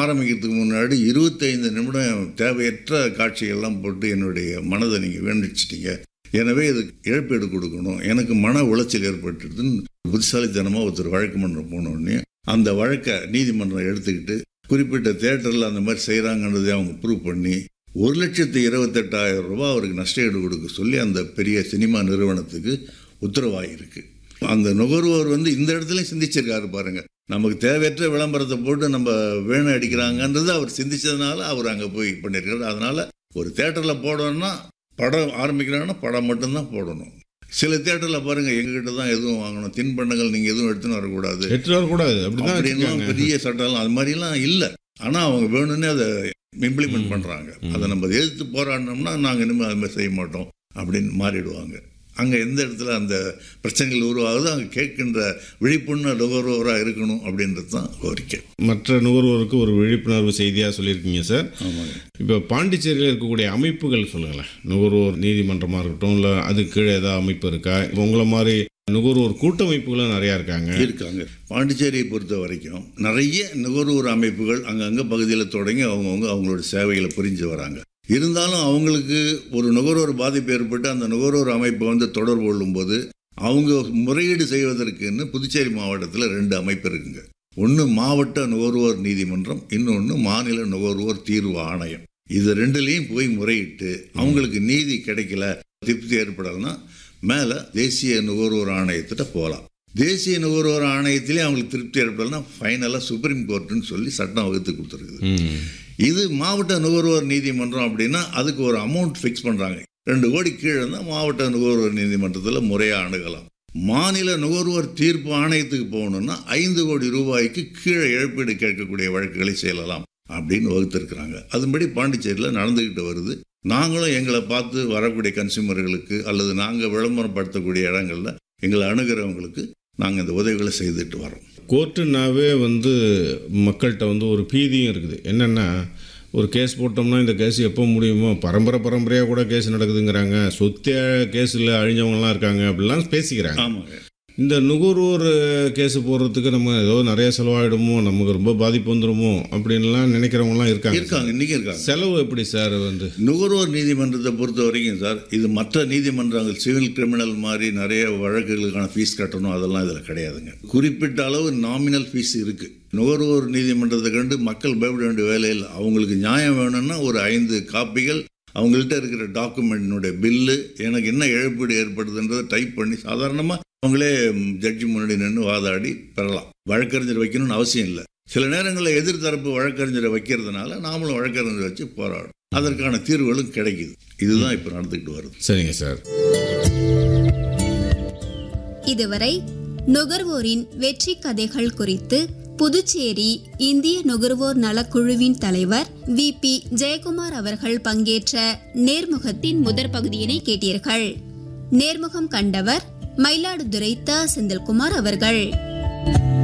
ஆரம்பிக்கிறதுக்கு முன்னாடி இருபத்தைந்து நிமிடம் தேவையற்ற காட்சிகள்லாம் போட்டு என்னுடைய மனதை நீங்கள் வேண்டிச்சிட்டீங்க எனவே இதுக்கு இழப்பீடு கொடுக்கணும் எனக்கு மன உளைச்சல் ஏற்பட்டுதுன்னு புத்திசாலித்தனமாக ஒருத்தர் வழக்கு மன்றம் போனோடனே அந்த வழக்கை நீதிமன்றம் எடுத்துக்கிட்டு குறிப்பிட்ட தேட்டரில் அந்த மாதிரி செய்கிறாங்கன்றதை அவங்க ப்ரூவ் பண்ணி ஒரு லட்சத்து இருபத்தெட்டாயிரம் ரூபாய் அவருக்கு நஷ்டஈடு கொடுக்க சொல்லி அந்த பெரிய சினிமா நிறுவனத்துக்கு உத்தரவாகிருக்கு அந்த நுகர்வோர் வந்து இந்த இடத்துலையும் சிந்திச்சிருக்காரு பாருங்க நமக்கு தேவையற்ற விளம்பரத்தை போட்டு நம்ம வேணும் அடிக்கிறாங்கன்றது அவர் சிந்திச்சதுனால அவர் அங்கே போய் பண்ணியிருக்காரு அதனால ஒரு தேட்டரில் போடணும்னா படம் ஆரம்பிக்கிறாங்கன்னா படம் மட்டும்தான் போடணும் சில தேட்டரில் பாருங்க எங்ககிட்ட தான் எதுவும் வாங்கணும் தின்பண்டங்கள் நீங்கள் எதுவும் எடுத்துன்னு வரக்கூடாது எட்டு வரக்கூடாது அப்படிதான் அப்படின்லாம் வச்சிருக்காங்க. பெரிய சட்டம்லாம் அது மாதிரிலாம் இல்லை ஆனால் அவங்க வேணும்னே அதை இம்ப்ளிமெண்ட் பண்ணுறாங்க அதை நம்ம எதிர்த்து போராடினோம்னா நாங்கள் இனிமேல் அது மாதிரி செய்ய மாட்டோம் அப்படின்னு மாறிடுவாங்க அங்கே எந்த இடத்துல அந்த பிரச்சனைகள் உருவாகுதோ அங்கே கேட்கின்ற விழிப்புணர்வு நுகர்வோராக இருக்கணும் அப்படின்றது தான் கோரிக்கை மற்ற நுகர்வோருக்கு ஒரு விழிப்புணர்வு செய்தியாக சொல்லியிருக்கீங்க சார் ஆமாங்க இப்போ பாண்டிச்சேரியில் இருக்கக்கூடிய அமைப்புகள் சொல்லுங்களேன் நுகர்வோர் நீதிமன்றமாக இருக்கட்டும் இல்லை அது கீழே ஏதாவது அமைப்பு இருக்கா இப்போ உங்களை மாதிரி நுகர்வோர் கூட்டமைப்புகளும் நிறையா இருக்காங்க இருக்காங்க பாண்டிச்சேரியை பொறுத்த வரைக்கும் நிறைய நுகர்வோர் அமைப்புகள் அங்கங்கே பகுதியில் தொடங்கி அவங்கவுங்க அவங்களோட சேவைகளை புரிஞ்சு வராங்க இருந்தாலும் அவங்களுக்கு ஒரு நுகர்வோர் பாதிப்பு ஏற்பட்டு அந்த நுகர்வோர் அமைப்பை வந்து தொடர்பு கொள்ளும்போது அவங்க முறையீடு செய்வதற்குன்னு புதுச்சேரி மாவட்டத்தில் ரெண்டு அமைப்பு இருக்குங்க ஒன்று மாவட்ட நுகர்வோர் நீதிமன்றம் இன்னொன்று மாநில நுகர்வோர் தீர்வு ஆணையம் இது ரெண்டுலேயும் போய் முறையிட்டு அவங்களுக்கு நீதி கிடைக்கல திருப்தி ஏற்படலைன்னா மேலே தேசிய நுகர்வோர் ஆணையத்திட்ட போகலாம் தேசிய நுகர்வோர் ஆணையத்திலே அவங்களுக்கு திருப்தி ஏற்படலைன்னா ஃபைனலாக சுப்ரீம் கோர்ட்டுன்னு சொல்லி சட்டம் வகுத்து கொடுத்துருக்குது ம் இது மாவட்ட நுகர்வோர் நீதிமன்றம் அப்படின்னா அதுக்கு ஒரு அமௌண்ட் ஃபிக்ஸ் பண்ணுறாங்க ரெண்டு கோடி கீழே இருந்தால் மாவட்ட நுகர்வோர் நீதிமன்றத்தில் முறையாக அணுகலாம் மாநில நுகர்வோர் தீர்ப்பு ஆணையத்துக்கு போகணுன்னா ஐந்து கோடி ரூபாய்க்கு கீழே இழப்பீடு கேட்கக்கூடிய வழக்குகளை செய்யலாம் அப்படின்னு வகுத்திருக்கிறாங்க அதுபடி பாண்டிச்சேரியில் நடந்துக்கிட்டு வருது நாங்களும் எங்களை பார்த்து வரக்கூடிய கன்சியூமர்களுக்கு அல்லது நாங்கள் விளம்பரப்படுத்தக்கூடிய இடங்களில் எங்களை அணுகிறவங்களுக்கு நாங்கள் இந்த உதவிகளை செய்துட்டு வரோம் கோர்ட்டுனாவே வந்து மக்கள்கிட்ட வந்து ஒரு பீதியும் இருக்குது என்னென்னா ஒரு கேஸ் போட்டோம்னா இந்த கேஸ் எப்போ முடியுமோ பரம்பரை பரம்பரையாக கூட கேஸ் நடக்குதுங்கிறாங்க சொத்தே கேஸில் அழிஞ்சவங்கலாம் இருக்காங்க அப்படிலாம் பேசிக்கிறாங்க ஆமாங்க இந்த நுகர்வோர் கேஸ் போடுறதுக்கு நம்ம ஏதோ நிறைய செலவாயிடுமோ நமக்கு ரொம்ப பாதிப்பு வந்துடுமோ அப்படின்லாம் நினைக்கிறவங்கலாம் இருக்காங்க இருக்காங்க இன்றைக்கி இருக்காங்க செலவு எப்படி சார் வந்து நுகர்வோர் நீதிமன்றத்தை பொறுத்த வரைக்கும் சார் இது மற்ற நீதிமன்றங்கள் சிவில் கிரிமினல் மாதிரி நிறைய வழக்குகளுக்கான ஃபீஸ் கட்டணும் அதெல்லாம் இதில் கிடையாதுங்க குறிப்பிட்ட அளவு நாமினல் ஃபீஸ் இருக்குது நுகர்வோர் நீதிமன்றத்தை கண்டு மக்கள் பயப்பட வேண்டிய வேலையில் அவங்களுக்கு நியாயம் வேணும்னா ஒரு ஐந்து காப்பிகள் அவங்கள்ட்ட இருக்கிற டாக்குமெண்ட்னுடைய பில்லு எனக்கு என்ன இழப்பீடு ஏற்படுதுன்றதை டைப் பண்ணி சாதாரணமாக அவங்களே ஜட்ஜி முன்னாடி நின்று வாதாடி பெறலாம் வழக்கறிஞர் வைக்கணும்னு அவசியம் இல்லை சில நேரங்களில் எதிர்த்தரப்பு வழக்கறிஞரை வைக்கிறதுனால நாமளும் வழக்கறிஞரை வச்சு போராடும் அதற்கான தீர்வுகளும் கிடைக்குது இதுதான் இப்போ நடந்துக்கிட்டு வருது சரிங்க சார் இதுவரை நுகர்வோரின் வெற்றி கதைகள் குறித்து புதுச்சேரி இந்திய நுகர்வோர் நலக்குழுவின் தலைவர் வி பி ஜெயக்குமார் அவர்கள் பங்கேற்ற நேர்முகத்தின் முதற் பகுதியினை கேட்டீர்கள் நேர்முகம் கண்டவர் மயிலாடுதுறை த செந்தில்குமார் அவர்கள்